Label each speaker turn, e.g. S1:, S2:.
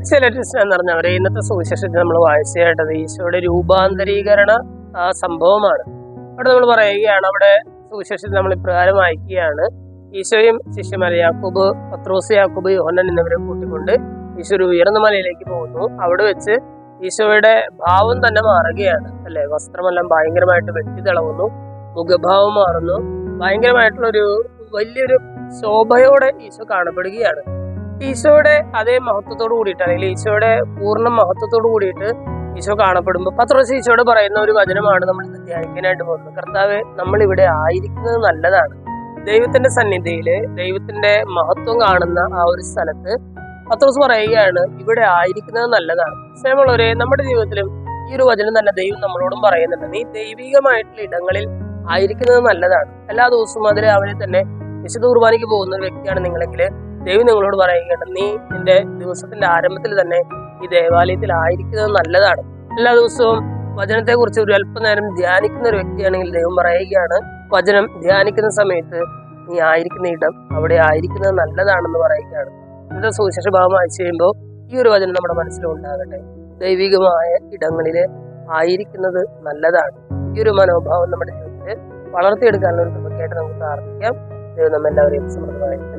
S1: ചില എന്ന് പറഞ്ഞവരെ ഇന്നത്തെ സുവിശേഷത്തിൽ നമ്മൾ വായിച്ചു കേട്ടത് ഈശോയുടെ രൂപാന്തരീകരണ ആ സംഭവമാണ് അവിടെ നമ്മൾ പറയുകയാണ് അവിടെ സുവിശേഷത്തിൽ നമ്മൾ ഇപ്രകാരം വായിക്കുകയാണ് ഈശോയും ശിഷ്യന്മാരെ യാക്കൂബ് പത്രോസ് യാക്കൂബ് യോഹന്നൻ എന്നിവരെ കൂട്ടിക്കൊണ്ട് ഈശോ ഒരു ഉയർന്ന മലയിലേക്ക് പോകുന്നു അവിടെ വെച്ച് ഈശോയുടെ ഭാവം തന്നെ മാറുകയാണ് അല്ലെ വസ്ത്രമെല്ലാം ഭയങ്കരമായിട്ട് വെട്ടിത്തിളങ്ങുന്നു മുഖഭാവം മാറുന്നു ഭയങ്കരമായിട്ടുള്ള ഒരു വലിയൊരു ശോഭയോടെ ഈശോ കാണപ്പെടുകയാണ് ഈശോയുടെ അതേ മഹത്വത്തോട് കൂടിയിട്ട് അല്ലെങ്കിൽ ഈശോയുടെ പൂർണ്ണ മഹത്വത്തോട് കൂടിയിട്ട് ഈശോ കാണപ്പെടുമ്പോൾ പത്രോസ് ഈശോയോട് പറയുന്ന ഒരു വചനമാണ് നമ്മൾ ഇന്ന് ധ്യാനിക്കാനായിട്ട് പോകുന്നത് കർത്താവ് നമ്മൾ ഇവിടെ ആയിരിക്കുന്നത് നല്ലതാണ് ദൈവത്തിന്റെ സന്നിധിയില് ദൈവത്തിന്റെ മഹത്വം കാണുന്ന ആ ഒരു സ്ഥലത്ത് പത്രോസ് പറയുകയാണ് ഇവിടെ ആയിരിക്കുന്നത് നല്ലതാണ് സ്നേഹമുള്ളവരെ നമ്മുടെ ജീവിതത്തിലും ഈ ഒരു വചനം തന്നെ ദൈവം നമ്മളോടും പറയുന്നുണ്ട് നീ ദൈവികമായിട്ടുള്ള ഇടങ്ങളിൽ ആയിരിക്കുന്നത് നല്ലതാണ് എല്ലാ ദിവസവും അത് രാവിലെ തന്നെ വിശുദ്ധ കുർബാനയ്ക്ക് പോകുന്ന ഒരു വ്യക്തിയാണ് നിങ്ങളെങ്കിൽ ദൈവം നിങ്ങളോട് പറയുകയാണ് നീ നിന്റെ ദിവസത്തിന്റെ ആരംഭത്തിൽ തന്നെ ഈ ദേവാലയത്തിൽ ആയിരിക്കുന്നത് നല്ലതാണ് എല്ലാ ദിവസവും വചനത്തെ കുറിച്ച് ഒരു അല്പനേരം ധ്യാനിക്കുന്ന ഒരു വ്യക്തിയാണെങ്കിൽ ദൈവം പറയുകയാണ് വചനം ധ്യാനിക്കുന്ന സമയത്ത് നീ ആയിരിക്കുന്ന ഇടം അവിടെ ആയിരിക്കുന്നത് നല്ലതാണെന്ന് പറയുകയാണ് ഇന്നത്തെ സുവിശേഷ ഭാഗം വായിച്ചു കഴിയുമ്പോൾ ഈ ഒരു വചനം നമ്മുടെ മനസ്സിലുണ്ടാകട്ടെ ദൈവികമായ ഇടങ്ങളിൽ ആയിരിക്കുന്നത് നല്ലതാണ് ഈ ഒരു മനോഭാവം നമ്മുടെ ജീവിതത്തിൽ വളർത്തിയെടുക്കാനുള്ള ഒരു കൃപയ്ക്കായിട്ട് നമുക്ക് പ്രാർത്ഥിക്കാം ദൈവം നമ്മെല്ലാവരെയും സമൃദ്ധമായിട്ട്